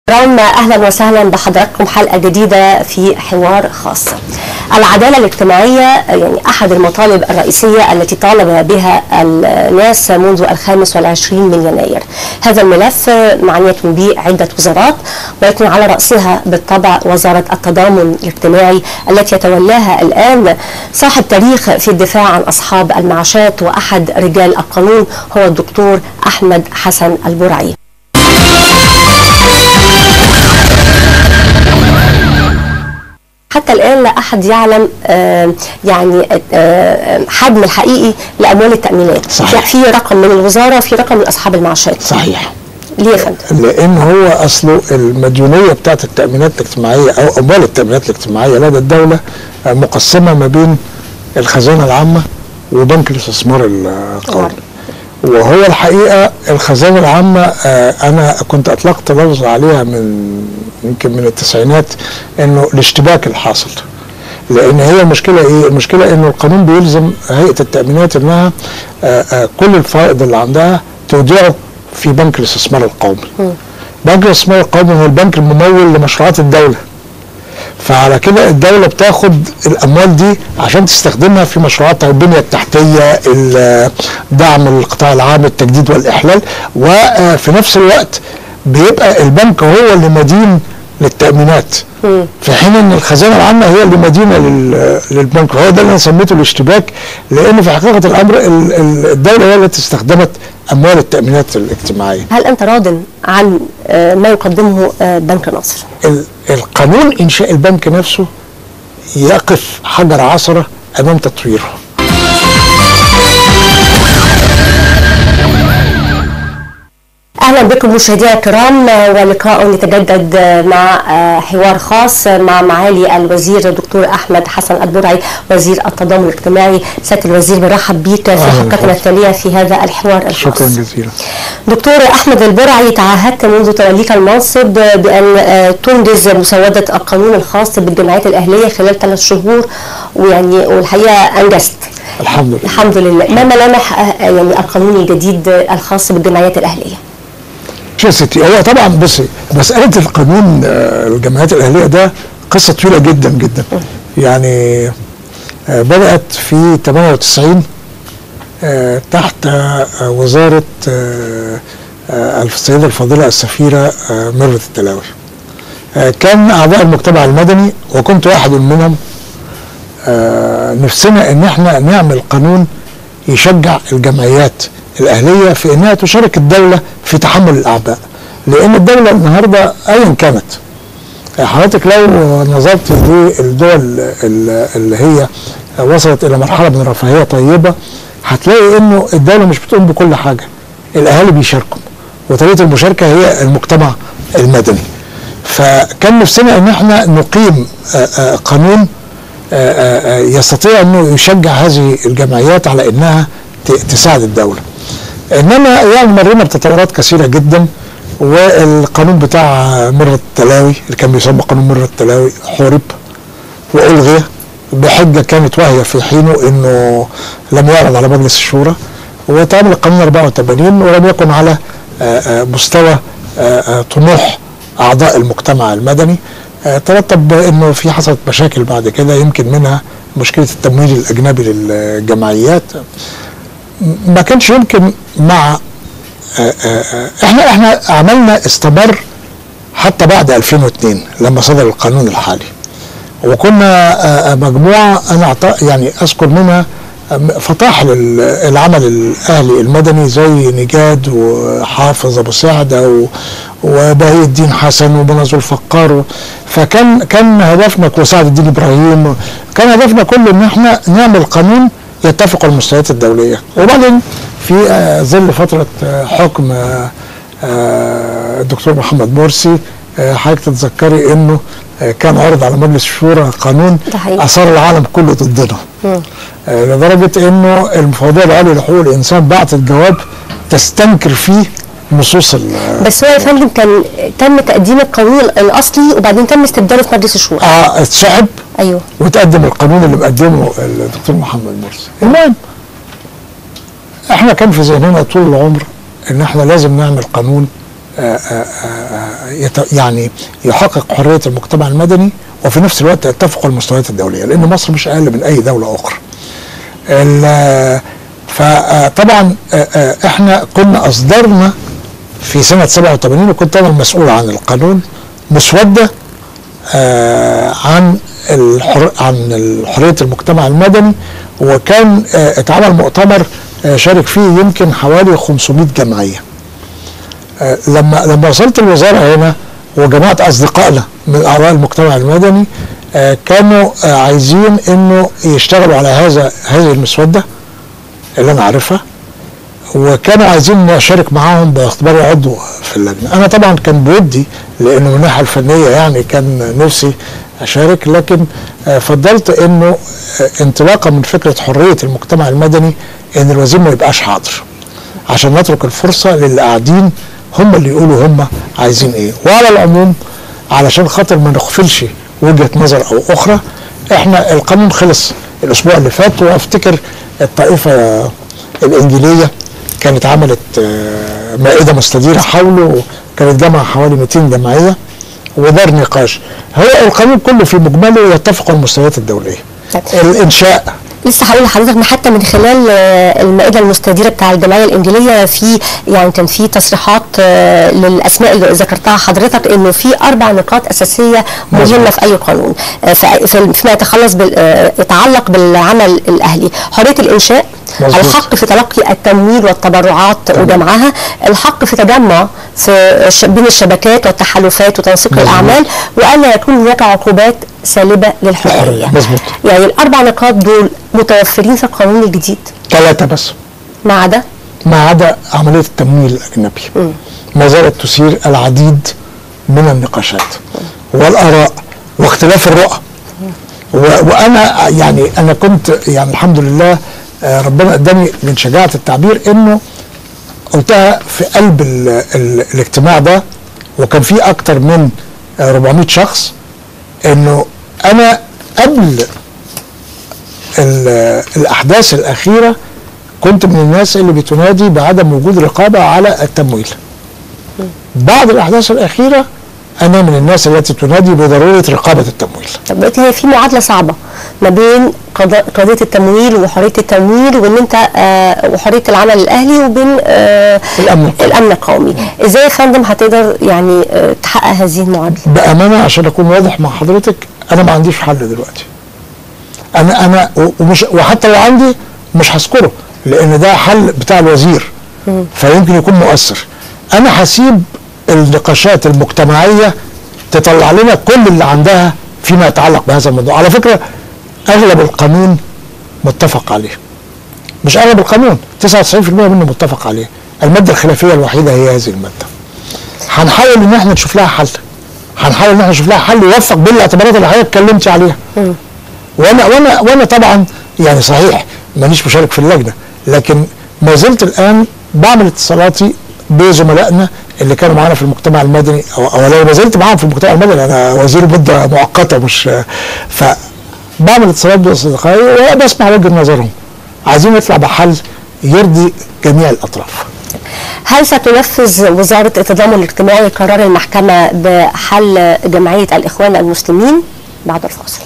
رام اهلا وسهلا بحضراتكم حلقه جديده في حوار خاص. العداله الاجتماعيه يعني احد المطالب الرئيسيه التي طالب بها الناس منذ الخامس والعشرين من يناير. هذا الملف معنيه به عده وزارات ولكن على راسها بالطبع وزاره التضامن الاجتماعي التي يتولاها الان صاحب تاريخ في الدفاع عن اصحاب المعاشات واحد رجال القانون هو الدكتور احمد حسن البرعي. حتى الآن لا أحد يعلم آه يعني آه حجم الحقيقي لأموال التأمينات صحيح. في رقم من الوزارة وفي رقم من أصحاب المعاشات صحيح ليه يا فندم؟ لان هو اصله المديونيه بتاعت التامينات الاجتماعيه او اموال التامينات الاجتماعيه لدى الدوله آه، مقسمه ما بين الخزانه العامه وبنك الاستثمار القومي وهو الحقيقه الخزانه العامه آه، انا كنت اطلقت لفظ عليها من يمكن من التسعينات انه الاشتباك الحاصل لان هي المشكله ايه؟ المشكله انه القانون بيلزم هيئه التامينات انها آه، آه، كل الفائض اللي عندها تودعه في بنك الاستثمار القومي. بنك الاستثمار القومي هو البنك الممول لمشروعات الدوله. فعلى كده الدولة بتاخد الأموال دي عشان تستخدمها في مشروعات البنية التحتية ال- دعم القطاع العام التجديد والإحلال وفي نفس الوقت بيبقى البنك هو اللي مدين للتأمينات في حين ان الخزانه العامه هي اللي مدينه لل- للبنك وهو ده اللي انا سميته الاشتباك لان في حقيقه الامر ال- ال- الدوله هي التي استخدمت اموال التامينات الاجتماعيه. هل أنت راض عن آه ما يقدمه آه بنك ناصر؟ ال- القانون انشاء البنك نفسه يقف حجر عثره امام تطويره. اهلا بكم مشاهدينا الكرام آه، ولقاء يتجدد آه، مع آه، حوار خاص آه، مع معالي الوزير الدكتور احمد حسن البرعي وزير التضامن الاجتماعي سياده الوزير برحب بيك في أهلاً حلقتنا وسهلاً. التاليه في هذا الحوار الخاص شكرا جزيلا. دكتور احمد البرعي تعهدت منذ توليك المنصب بان آه، تنجز مسوده القانون الخاص بالجمعيات الاهليه خلال ثلاث شهور ويعني والحقيقه انجزت الحمد لله. الحمد لله ما ملامح آه، يعني القانون الجديد الخاص بالجمعيات الاهليه شو يا ستي هو طبعا بصي مساله القانون آه، الجمعيات الاهليه ده قصه طويله جدا جدا يعني آه، بدات في 98 آه، تحت آه، وزاره آه، آه، السيده الفاضله السفيره آه، ميرفت التلاوي آه، كان اعضاء المجتمع المدني وكنت واحد منهم آه، نفسنا ان احنا نعمل قانون يشجع الجمعيات الاهليه في انها تشارك الدوله في تحمل الاعباء لان الدوله النهارده ايا كانت آه، حضرتك لو نظرت للدول ال- اللي هي وصلت الى مرحله من الرفاهيه طيبه هتلاقي انه الدوله مش بتقوم بكل حاجه الاهالي بيشاركوا وطريقه المشاركه هي المجتمع المدني فكان نفسنا ان احنا نقيم آه، آه، قانون آه، آه، آه، يستطيع انه يشجع هذه الجمعيات على انها ت- تساعد الدوله. انما يعني مرينا بتطورات كثيره جدا والقانون بتاع مرة التلاوي اللي كان بيسمى قانون مرة التلاوي حورب والغي بحجه كانت واهيه في حينه انه لم يعرض على مجلس الشورى وتعمل القانون 84 ولم يكن على آه، آه، مستوى آه، آه، طموح اعضاء المجتمع المدني آه، ترتب انه في حصلت مشاكل بعد كده يمكن منها مشكله التمويل الاجنبي للجمعيات ما كانش يمكن مع آه، آه، آه، احنا احنا عملنا استمر حتى بعد 2002 لما صدر القانون الحالي وكنا آه، آه، مجموعه انا أعط- يعني اذكر منها آه، فطاحل ال- العمل الاهلي المدني زي نجاد وحافظ ابو سعده و- وبهي الدين حسن ومنى الفقار و- فكان كان هدفنا وسعد الدين ابراهيم كان هدفنا كله ان احنا نعمل قانون يتفق على المستويات الدوليه وبعدين في آه، ظل فتره آه، حكم آه، آه، الدكتور محمد مرسي آه، حضرتك تتذكري انه آه، كان عرض على مجلس الشورى قانون ده حقيقي. اثار العالم كله ضدنا آه، لدرجه انه المفوضيه العليا لحقوق الانسان بعتت جواب تستنكر فيه نصوص ال- بس هو يا فندم كان تم تقديم القانون الاصلي وبعدين تم استبداله في مجلس الشورى اه اتسحب ايوه وتقدم القانون اللي مقدمه الدكتور محمد مرسي المهم احنا كان في ذهننا طول العمر ان احنا لازم نعمل قانون آه، آه، آه، يت- يعني يحقق حريه المجتمع المدني وفي نفس الوقت يتفق المستويات الدوليه لان مصر مش اقل من اي دوله اخرى. ال- فطبعا آه، آه، احنا كنا اصدرنا في سنه 87 وكنت انا المسؤول عن القانون مسوده آه، عن الحر عن حريه المجتمع المدني وكان آه، اتعمل مؤتمر آه، شارك فيه يمكن حوالي 500 جمعيه. آه، لما لما وصلت الوزاره هنا وجمعت اصدقائنا من اعضاء المجتمع المدني آه، كانوا آه، عايزين انه يشتغلوا على هذا هذه المسوده اللي انا عارفها وكانوا عايزين اشارك معاهم باعتباري عضو في اللجنه انا طبعا كان بودي لانه من الناحيه الفنيه يعني كان نفسي اشارك لكن آه، فضلت انه آه، انطلاقا من فكره حريه المجتمع المدني ان الوزير ما يبقاش حاضر عشان نترك الفرصه للي قاعدين هم اللي يقولوا هم عايزين ايه وعلى العموم علشان خاطر ما نغفلش وجهه نظر او اخرى احنا القانون خلص الاسبوع اللي فات وافتكر الطائفه الانجيليه كانت عملت آه، مائده مستديره حوله كانت جمع حوالي 200 جمعيه ودار نقاش هو القانون كله في مجمله يتفق المستويات الدوليه طيب. الانشاء لسه هقول لحضرتك ان حتى من خلال آه، المائده المستديره بتاع الجمعيه الانجيليه في يعني كان في تصريحات آه، للاسماء اللي ذكرتها حضرتك انه في اربع نقاط اساسيه مهمه مظبوط. في اي قانون آه، ف- في- فيما يتخلص بال- آه، يتعلق بالعمل الاهلي حريه الانشاء مظبوط. الحق في تلقي التمويل والتبرعات وجمعها الحق في تجمع في الش- بين الشبكات والتحالفات وتنسيق مظبوط. الاعمال والا يكون هناك عقوبات سالبه للحريه مظبوط. يعني الاربع نقاط دول متوفرين في القانون الجديد ثلاثه بس ما عدا ما عدا عمليه التمويل الاجنبي ما زالت تثير العديد من النقاشات والاراء واختلاف الرؤى و- وانا يعني انا كنت يعني الحمد لله آه، ربنا اداني من شجاعه التعبير انه قلتها في قلب ال ال الاجتماع ده وكان في اكتر من آه، 400 شخص انه انا قبل ال- الاحداث الاخيره كنت من الناس اللي بتنادي بعدم وجود رقابه على التمويل بعد الاحداث الاخيره انا من الناس التي تنادي بضروره رقابه التمويل طب دلوقتي هي في معادله صعبه ما بين قضاء قضيه التمويل وحريه التمويل وان انت آه وحريه العمل الاهلي وبين آه الأمن القومي. الامن القومي ازاي يا فندم هتقدر يعني آه تحقق هذه المعادله بامانه عشان اكون واضح مع حضرتك انا ما عنديش حل دلوقتي انا انا و- ومش وحتى لو عندي مش هذكره لان ده حل بتاع الوزير فيمكن يكون مؤثر انا هسيب النقاشات المجتمعيه تطلع لنا كل اللي عندها فيما يتعلق بهذا الموضوع على فكره اغلب القانون متفق عليه مش اغلب القانون 99% منه متفق عليه الماده الخلافيه الوحيده هي هذه الماده هنحاول ان احنا نشوف لها حل هنحاول ان احنا نشوف لها حل يوفق بين الاعتبارات اللي حضرتك اتكلمت عليها وانا وانا وانا طبعا يعني صحيح مانيش مشارك في اللجنه لكن ما زلت الان بعمل اتصالاتي بزملائنا اللي كانوا معانا في المجتمع المدني او, أو لو ما زلت معاهم في المجتمع المدني انا وزير مده مؤقته مش ف بعمل اتصالات باصدقائي وبسمع وجهه نظرهم عايزين نطلع بحل يرضي جميع الاطراف هل ستنفذ وزاره التضامن الاجتماعي قرار المحكمه بحل جمعيه الاخوان المسلمين بعد الفاصل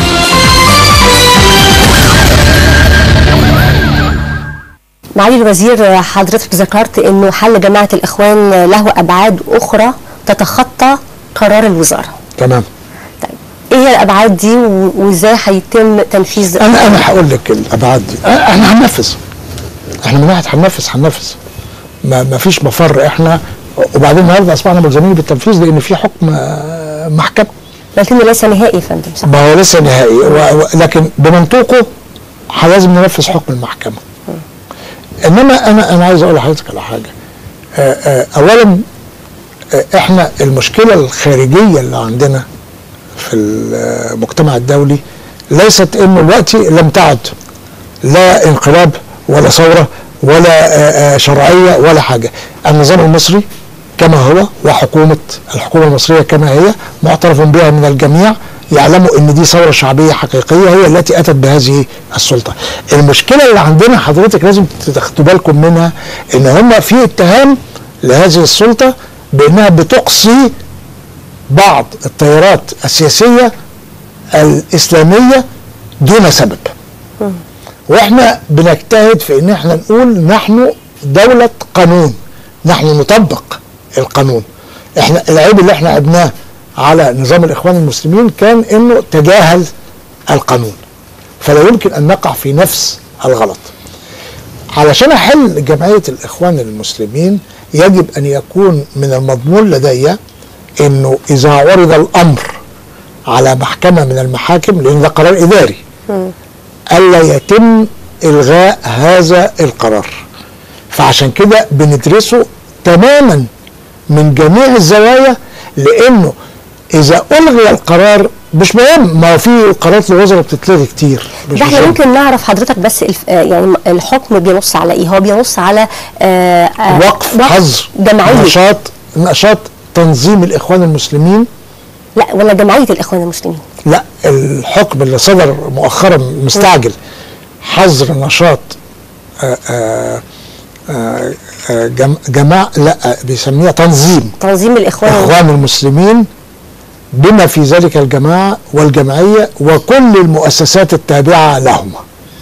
معالي الوزير حضرتك ذكرت انه حل جماعه الاخوان له ابعاد اخرى تتخطى قرار الوزاره تمام طيب ايه هي الابعاد دي و- وازاي هيتم تنفيذ انا انا هقول لك الابعاد دي أه، احنا هننفذ احنا من ناحيه هننفذ هننفذ ما, ما فيش مفر احنا وبعدين النهارده اصبحنا ملزمين بالتنفيذ لان في حكم آه، محكمه لكنه ليس نهائي يا فندم صح ما هو لسه نهائي و- و- لكن بمنطوقه ح- لازم ننفذ حكم المحكمه انما انا انا عايز اقول لحضرتك على حاجه آه، آه، اولا آه، احنا المشكله الخارجيه اللي عندنا في المجتمع الدولي ليست انه دلوقتي لم تعد لا انقلاب ولا ثوره ولا آه، آه، شرعيه ولا حاجه النظام المصري كما هو وحكومه الحكومه المصريه كما هي معترف بها من الجميع يعلموا ان دي ثوره شعبيه حقيقيه هي التي اتت بهذه السلطه. المشكله اللي عندنا حضرتك لازم تاخدوا بالكم منها ان هم في اتهام لهذه السلطه بانها بتقصي بعض التيارات السياسيه الاسلاميه دون سبب واحنا بنجتهد في ان احنا نقول نحن دوله قانون نحن نطبق القانون احنا العيب اللي احنا عبناه على نظام الاخوان المسلمين كان انه تجاهل القانون فلا يمكن ان نقع في نفس الغلط علشان احل جمعيه الاخوان المسلمين يجب ان يكون من المضمون لدي انه اذا عرض الامر على محكمه من المحاكم لان ده قرار اداري الا يتم الغاء هذا القرار فعشان كده بندرسه تماما من جميع الزوايا لانه اذا الغي القرار مش مهم ما هو في قرارات الوزراء بتتلغي كتير مش ده احنا مهم. ممكن نعرف حضرتك بس الف... آه يعني الحكم بينص على ايه؟ هو بينص على آه آه وقف حظر جمعيه نشاط نشاط تنظيم الاخوان المسلمين لا ولا جمعيه الاخوان المسلمين لا الحكم اللي صدر مؤخرا مستعجل حظر نشاط آه، آه، آه، آه، جم- جماعة لا بيسميها تنظيم تنظيم الاخوان اخوان المسلمين بما في ذلك الجماعة والجمعية وكل المؤسسات التابعة لهما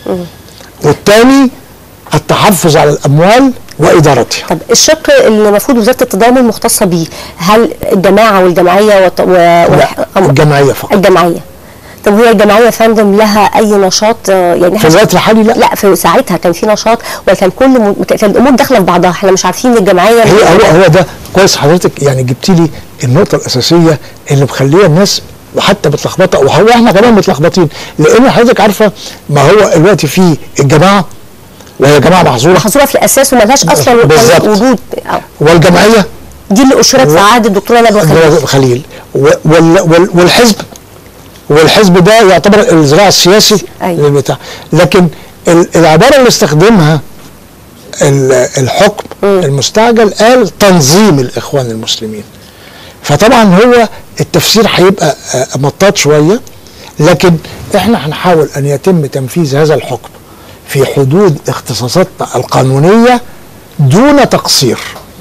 والثاني التحفظ على الأموال وإدارتها طب الشق اللي المفروض وزاره التضامن مختصه بيه هل الجماعه والجمعيه وط... و... لا و... الجمعية فقط الجمعيه طب هي الجمعيه يا فندم لها اي نشاط آه، يعني في الوقت الحالي لا لا في ساعتها كان في نشاط وكان كل م... كان الامور داخله في بعضها احنا مش عارفين الجمعيه هي هو هو ده كويس حضرتك يعني جبت لي النقطة الأساسية اللي مخليه الناس وحتى متلخبطة وهو احنا كمان متلخبطين لأن حضرتك عارفة ما هو دلوقتي في الجماعة وهي جماعة محظورة محظوره في الاساس وملهاش اصلا بالظبط. وجود آه. والجمعية دي اللي اشرت في و- عهد الدكتوره ندوه خليل خليل و- وال وال والحزب والحزب ده يعتبر الذراع السياسي أيوة. للبتاع لكن ال- العباره اللي استخدمها ال- الحكم المستعجل قال تنظيم الاخوان المسلمين فطبعا هو التفسير هيبقى آه، مطاط شويه لكن احنا هنحاول ان يتم تنفيذ هذا الحكم في حدود اختصاصاتنا القانونيه دون تقصير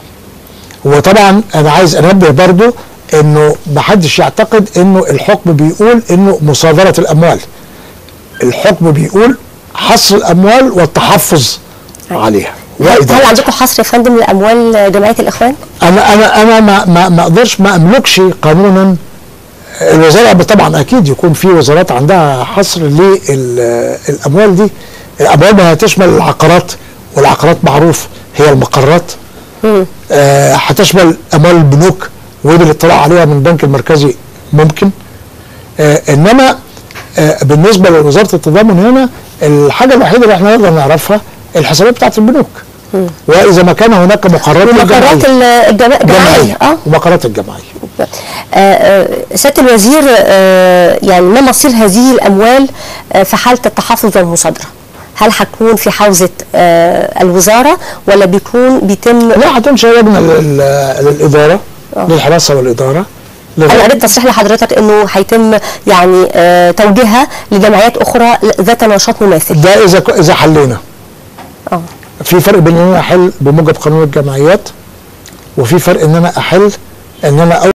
وطبعا انا عايز انبه برضو انه محدش يعتقد انه الحكم بيقول انه مصادره الاموال الحكم بيقول حصر الاموال والتحفظ عليها هل هل وإدارتها. عندكم حصر يا فندم لاموال جمعيه الاخوان؟ انا انا انا ما ما ما اقدرش ما املكش قانونا الوزاره طبعا اكيد يكون في وزارات عندها حصر للاموال دي الاموال ما هتشمل العقارات والعقارات معروف هي المقرات آه، هتشمل اموال البنوك ودي الاطلاع عليها من البنك المركزي ممكن آه، انما آه، بالنسبه لوزاره التضامن هنا الحاجه الوحيده اللي احنا نقدر نعرفها الحسابات بتاعت البنوك واذا ما كان هناك مقرات ومقرات للجمعية. الجمعيه جمعيه اه ومقرات الجمعيه آه، آه، سياده الوزير آه، يعني ما مصير هذه الاموال آه، في حاله التحفظ والمصادره؟ هل هتكون في حوزه آه، الوزاره ولا بيكون بيتم لا هتنشا لجنه لل- للاداره للحراسه والاداره انا قريت تصريح لحضرتك انه هيتم يعني آه، توجيهها لجمعيات اخرى ذات نشاط مماثل ده اذا ك- اذا حلينا اه في فرق بين ان انا احل بموجب قانون الجمعيات وفي فرق ان انا احل ان انا